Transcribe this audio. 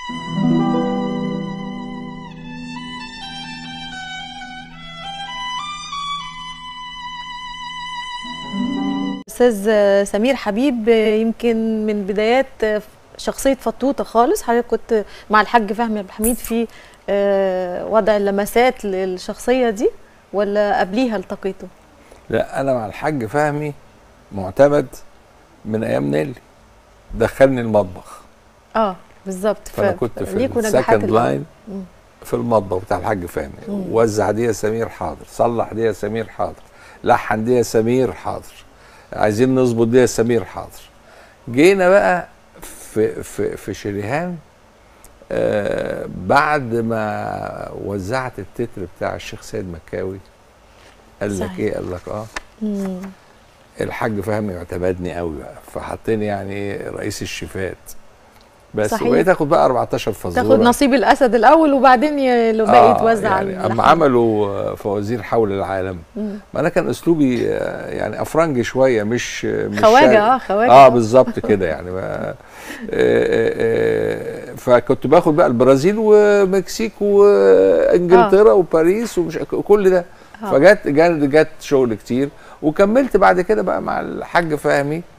استاذ سمير حبيب يمكن من بدايات شخصيه فطوطه خالص حضرتك كنت مع الحاج فهمي عبد الحميد في آه، وضع اللمسات للشخصيه دي ولا قبليها التقيته لا انا مع الحاج فهمي معتمد من ايام نيلي دخلني المطبخ اه بالظبط فانا كنت في ليكوا نجاحات السكند ال- لاين مم. في المطبخ بتاع الحاج فهمي مم. وزع دي يا سمير حاضر صلح دي يا سمير حاضر لحن دي يا سمير حاضر عايزين نظبط دي يا سمير حاضر جينا بقى في في في شريهان آه بعد ما وزعت التتر بتاع الشيخ سيد مكاوي قال لك صحيح. ايه قال لك اه مم. الحاج فهمي اعتمدني قوي بقى فحطني يعني إيه رئيس الشيفات بس صحيح. وبقيت اخد بقى 14 فزوره تاخد نصيب الاسد الاول وبعدين ي- لو باقي يتوزع على يعني اللحم. اما عملوا آه، فوازير حول العالم مم. ما انا كان اسلوبي آه، يعني افرنجي شويه مش مش خواجه شرقي. اه خواجه اه بالظبط كده يعني ما آه، آه، آه، فكنت باخد بقى البرازيل ومكسيك وانجلترا وباريس ومش كل ده آه. فجت جت جت شغل كتير وكملت بعد كده بقى مع الحاج فهمي